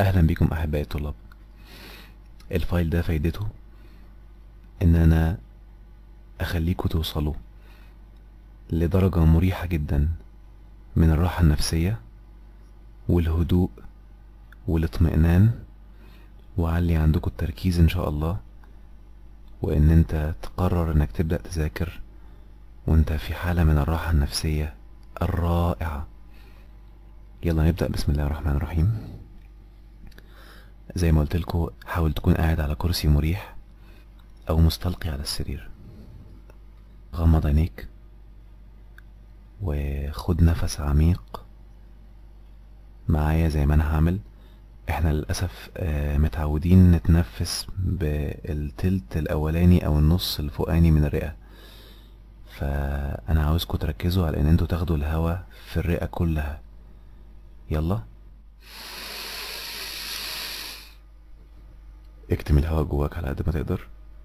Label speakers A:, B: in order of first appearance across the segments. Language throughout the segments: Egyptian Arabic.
A: اهلا بكم احبائي الطلاب الفايل ده فايدته ان انا اخليكوا توصلوا لدرجة مريحة جدا من الراحة النفسية والهدوء والاطمئنان وعلي عندكم التركيز ان شاء الله وان انت تقرر انك تبدأ تذاكر وانت في حالة من الراحة النفسية الرائعة يلا نبدأ بسم الله الرحمن الرحيم زي ما قلت لكم حاول تكون قاعد على كرسي مريح او مستلقي على السرير غمض عينيك وخد نفس عميق معايا زي ما انا هعمل احنا للاسف آه، متعودين نتنفس بالتلت الاولاني او النص الفوقاني من الرئة فانا عاوزكم تركزوا على ان انتوا تاخدوا الهواء في الرئة كلها يلا اكتم الهواء جواك على قد ما تقدر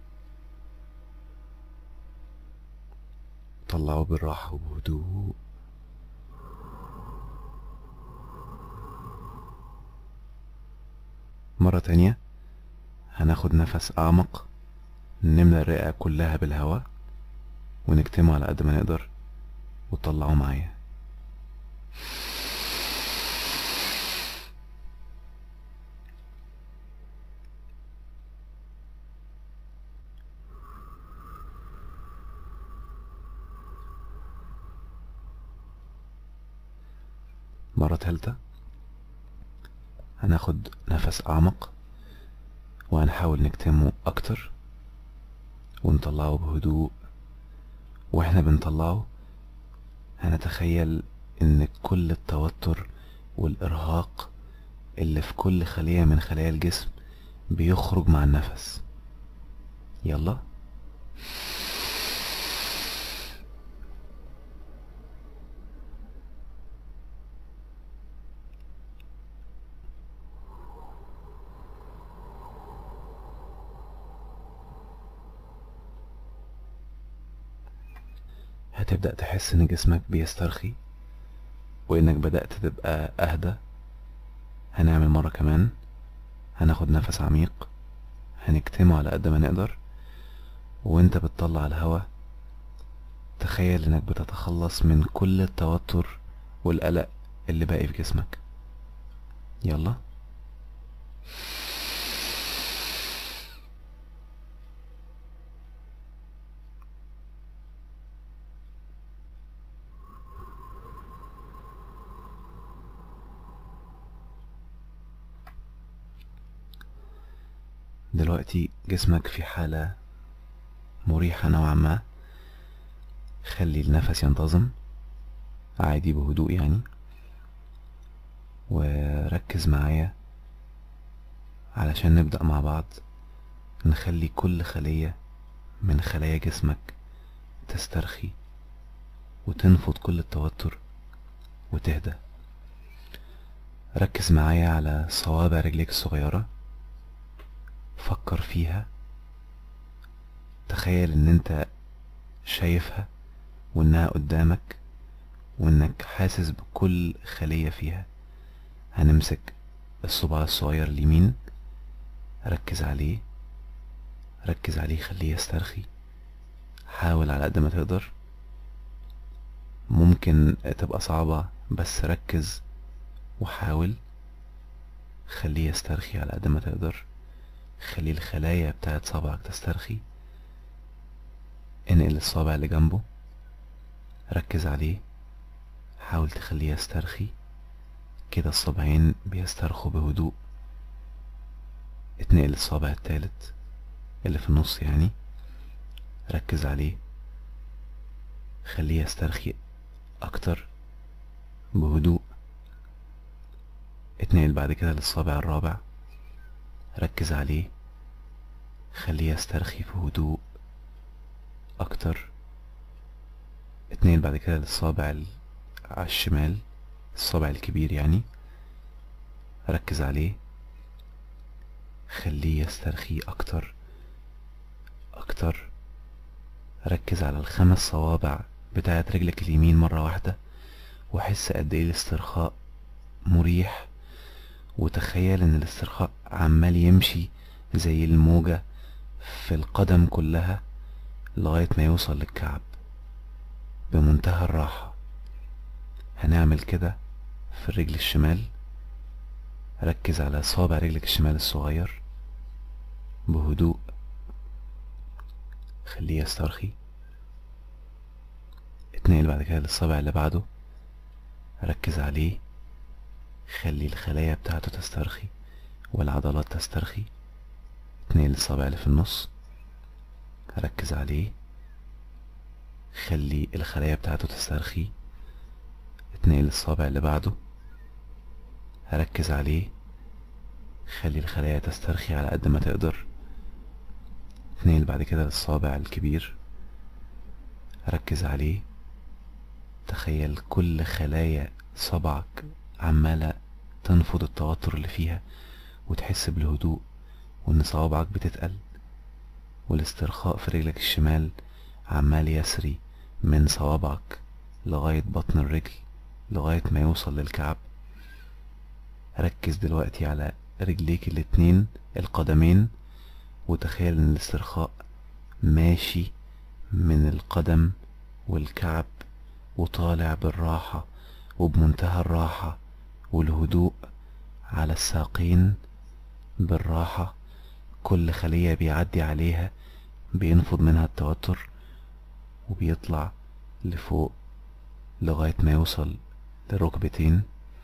A: طلعه بالراحة وبهدوء مرة تانية هناخد نفس أعمق نملى الرئة كلها بالهواء ونكتمه على قد ما نقدر وطلعه معايا مرة تالتة هناخد نفس أعمق وهنحاول نكتمه أكتر ونطلعه بهدوء واحنا بنطلعه هنتخيل ان كل التوتر والإرهاق اللي في كل خلية من خلايا الجسم بيخرج مع النفس يلا هتبدأ تحس ان جسمك بيسترخي وانك بدأت تبقى اهدى هنعمل مرة كمان هناخد نفس عميق هنكتمه على قد ما نقدر وانت بتطلع الهوا تخيل انك بتتخلص من كل التوتر والقلق اللي باقي في جسمك يلا دلوقتي جسمك في حالة مريحة نوعا ما خلي النفس ينتظم عادي بهدوء يعني وركز معايا علشان نبدأ مع بعض نخلي كل خلية من خلايا جسمك تسترخي وتنفض كل التوتر وتهدى ركز معايا على صوابع رجليك الصغيرة فكر فيها تخيل ان انت شايفها وانها قدامك وانك حاسس بكل خلية فيها هنمسك الصباع الصغير اليمين ركز عليه ركز عليه خليه يسترخي حاول على قد ما تقدر ممكن تبقى صعبة بس ركز وحاول خليه يسترخي على قد ما تقدر خلي الخلايا بتاعت صابعك تسترخي انقل الصابع اللي جنبه ركز عليه حاول تخليه يسترخي كده الصابعين بيسترخوا بهدوء اتنقل الصابع التالت اللي في النص يعني ركز عليه خليه يسترخي اكتر بهدوء اتنقل بعد كده للصابع الرابع ركز عليه خليه يسترخي في هدوء اكتر اتنين بعد كده للصابع ال- على الشمال الصابع الكبير يعني ركز عليه خليه يسترخي اكتر اكتر ركز على الخمس صوابع بتاعت رجلك اليمين مرة واحدة وحس قد ايه الاسترخاء مريح وتخيل ان الاسترخاء عمال يمشي زي الموجة في القدم كلها لغاية ما يوصل للكعب بمنتهى الراحة هنعمل كده في الرجل الشمال ركز على صابع رجلك الشمال الصغير بهدوء خليه يسترخي اتنقل بعد كده للصابع اللي بعده ركز عليه خلي الخلايا بتاعته تسترخي والعضلات تسترخي اتنقل للصابع اللي في النص ركز عليه خلي الخلايا بتاعته تسترخي اتنقل للصابع اللي بعده ركز عليه خلي الخلايا تسترخي على قد ما تقدر اتنقل بعد كده للصابع الكبير ركز عليه تخيل كل خلايا صبعك عمالة تنفض التوتر اللي فيها وتحس بالهدوء وان صوابعك بتتقل والاسترخاء في رجلك الشمال عمال يسري من صوابعك لغاية بطن الرجل لغاية ما يوصل للكعب ركز دلوقتي على رجليك الاتنين القدمين وتخيل ان الاسترخاء ماشي من القدم والكعب وطالع بالراحة وبمنتهى الراحة والهدوء على الساقين بالراحة كل خلية بيعدي عليها بينفض منها التوتر وبيطلع لفوق لغاية ما يوصل للركبتين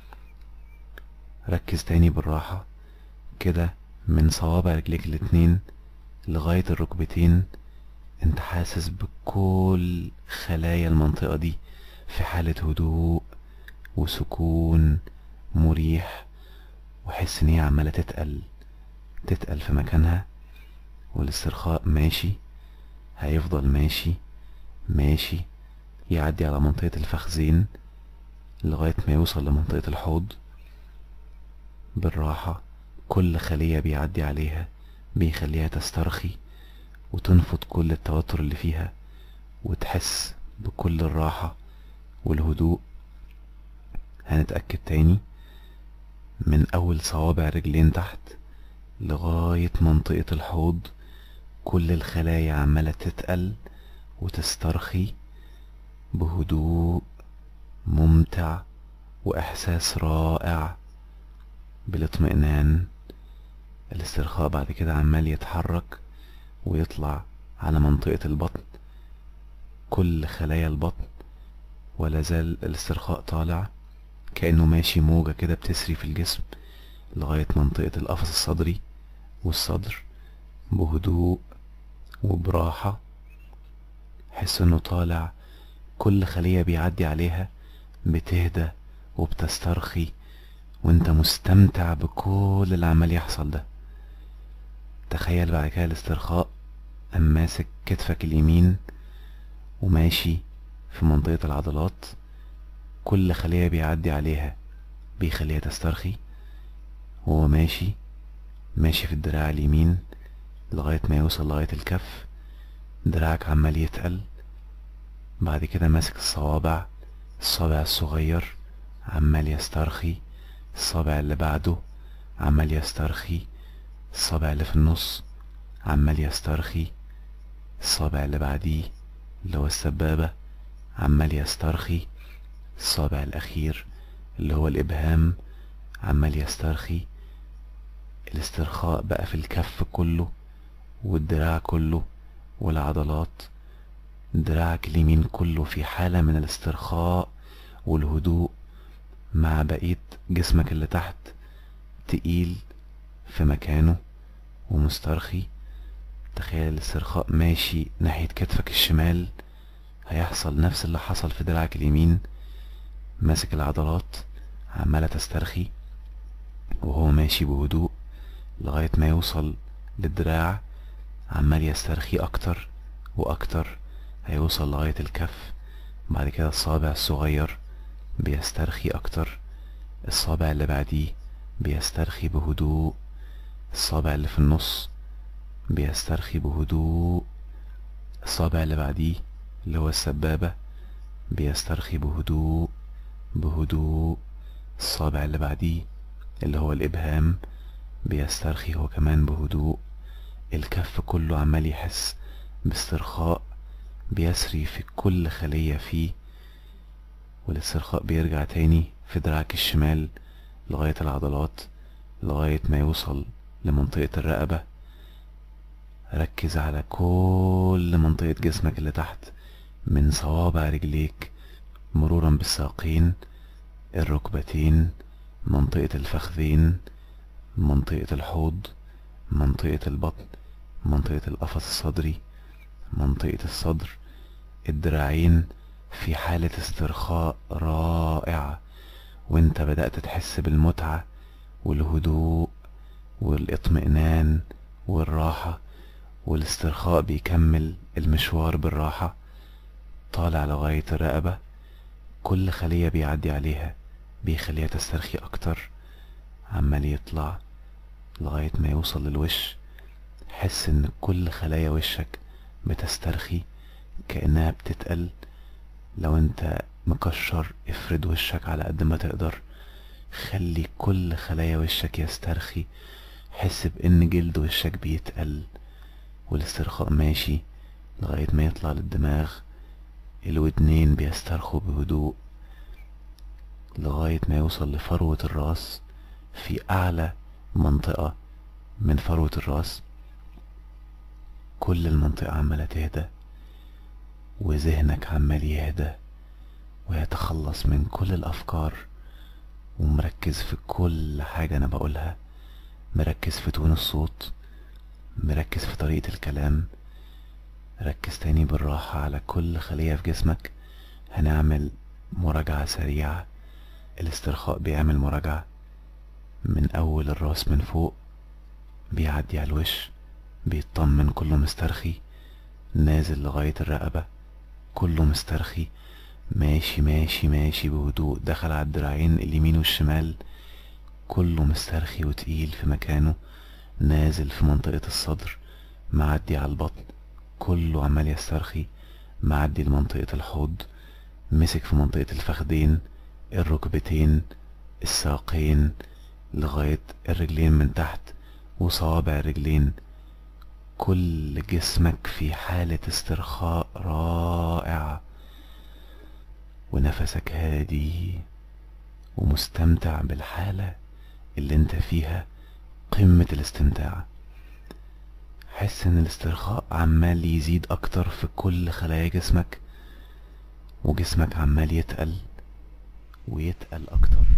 A: ركز تاني بالراحة كده من صوابع رجليك الاتنين لغاية الركبتين انت حاسس بكل خلايا المنطقة دي في حالة هدوء وسكون مريح وحس ان هي عمالة تتقل تتقل في مكانها والاسترخاء ماشي هيفضل ماشي ماشي يعدي على منطقة الفخذين لغاية ما يوصل لمنطقة الحوض بالراحة كل خلية بيعدي عليها بيخليها تسترخي وتنفض كل التوتر اللي فيها وتحس بكل الراحة والهدوء هنتأكد تاني من أول صوابع رجلين تحت لغاية منطقة الحوض كل الخلايا عمالة تتقل وتسترخي بهدوء ممتع وإحساس رائع بالاطمئنان الاسترخاء بعد كده عمال يتحرك ويطلع على منطقة البطن كل خلايا البطن ولا زال الاسترخاء طالع كأنه ماشي موجة كده بتسري في الجسم لغاية منطقة القفص الصدري والصدر بهدوء وبراحة حس انه طالع كل خلية بيعدي عليها بتهدى وبتسترخي وانت مستمتع بكل اللي عمال يحصل ده تخيل بعد كده الاسترخاء قام ماسك كتفك اليمين وماشي في منطقة العضلات كل خلية بيعدي عليها بيخليها تسترخي وهو ماشي ماشي في الدراع اليمين لغاية ما يوصل لغاية الكف دراعك عمال يتقل بعد كده ماسك الصوابع الصابع الصغير عمال يسترخي الصابع اللي بعده عمال يسترخي الصابع اللي في النص عمال يسترخي الصابع اللي بعديه اللي هو السبابة عمال يسترخي الصابع الأخير اللي هو الإبهام عمال يسترخي الاسترخاء بقى في الكف كله والدراع كله والعضلات دراعك اليمين كله في حالة من الاسترخاء والهدوء مع بقية جسمك اللي تحت تقيل في مكانه ومسترخي تخيل الاسترخاء ماشي ناحية كتفك الشمال هيحصل نفس اللي حصل في دراعك اليمين ماسك العضلات عمالة تسترخي وهو ماشي بهدوء لغاية ما يوصل للدراع عمال يسترخي أكتر وأكتر هيوصل لغاية الكف بعد كده الصابع الصغير بيسترخي أكتر الصابع اللي بعديه بيسترخي بهدوء الصابع اللي في النص بيسترخي بهدوء الصابع اللي بعديه اللي هو السبابة بيسترخي بهدوء بهدوء الصابع اللي بعديه اللي هو الإبهام بيسترخي هو كمان بهدوء الكف كله عمال يحس باسترخاء بيسري في كل خلية فيه والاسترخاء بيرجع تاني في دراعك الشمال لغاية العضلات لغاية ما يوصل لمنطقة الرقبة ركز على كل منطقة جسمك اللي تحت من صوابع رجليك مرورا بالساقين الركبتين منطقة الفخذين منطقة الحوض منطقة البطن منطقة القفص الصدري منطقة الصدر الدراعين في حالة استرخاء رائعة وانت بدأت تحس بالمتعة والهدوء والاطمئنان والراحة والاسترخاء بيكمل المشوار بالراحة طالع لغاية الرقبة كل خلية بيعدي عليها بيخليها تسترخي أكتر عمال يطلع لغاية ما يوصل للوش حس ان كل خلايا وشك بتسترخي كأنها بتتقل لو انت مكشر افرد وشك على قد ما تقدر خلي كل خلايا وشك يسترخي حس بان جلد وشك بيتقل والاسترخاء ماشي لغاية ما يطلع للدماغ الودنين بيسترخوا بهدوء لغاية ما يوصل لفروة الراس في أعلى منطقة من فروة الراس كل المنطقة عمالة تهدى وذهنك عمال يهدى ويتخلص من كل الأفكار ومركز في كل حاجة أنا بقولها مركز في تون الصوت مركز في طريقة الكلام ركز تاني بالراحة على كل خلية في جسمك هنعمل مراجعة سريعة الاسترخاء بيعمل مراجعة من أول الراس من فوق بيعدي على الوش بيطمن كله مسترخي نازل لغاية الرقبة كله مسترخي ماشي ماشي ماشي بهدوء دخل على الدراعين اليمين والشمال كله مسترخي وتقيل في مكانه نازل في منطقة الصدر معدي على البطن كله عمال يسترخي معدي لمنطقة الحوض مسك في منطقة الفخدين الركبتين الساقين لغاية الرجلين من تحت وصوابع الرجلين كل جسمك في حالة استرخاء رائعة ونفسك هادي ومستمتع بالحالة اللي انت فيها قمة الاستمتاع حس ان الاسترخاء عمال يزيد اكتر في كل خلايا جسمك وجسمك عمال يتقل ويتقل اكتر